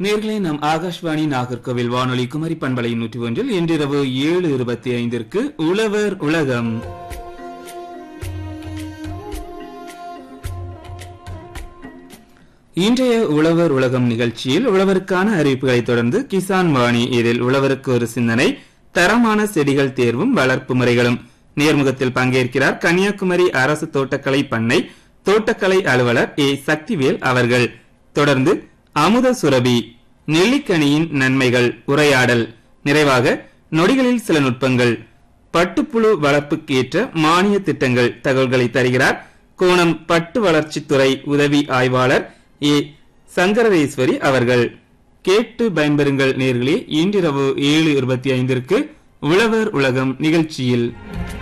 நேர்களே நம் ஆகாஷ்வாணி நாகர்கோவில் வானொலி குமரி பண்பலை நூற்றி ஒன்றில் இன்றிரவு ஏழு இருபத்தி ஐந்திற்கு உழவர் உலகம் இன்றைய உழவர் உலகம் நிகழ்ச்சியில் உழவருக்கான அறிவிப்புகளை தொடர்ந்து கிசான் வாணி இதில் உழவருக்கு ஒரு சிந்தனை தரமான செடிகள் தேர்வும் வளர்ப்பு முறைகளும் நேர்முகத்தில் பங்கேற்கிறார் கன்னியாகுமரி அரசு தோட்டக்கலை பண்ணை தோட்டக்கலை அலுவலர் ஏ சக்திவேல் அவர்கள் தொடர்ந்து அமுத சுரபி நெல்லிக்கனியின் நன்மைகள் உரையாடல் நிறைவாக நொடிகளில் சில நுட்பங்கள் பட்டுப்புழு வளர்ப்புக்கு ஏற்ற மானிய திட்டங்கள் தகவல்களை தருகிறார் கோணம் பட்டு வளர்ச்சித்துறை உதவி ஆய்வாளர் ஏ சங்கரவேஸ்வரி அவர்கள் கேட்டு பயன்பெறுங்கள் நேர்களே இன்றிரவு ஏழு இருபத்தி ஐந்திற்கு உழவர் உலகம் நிகழ்ச்சியில்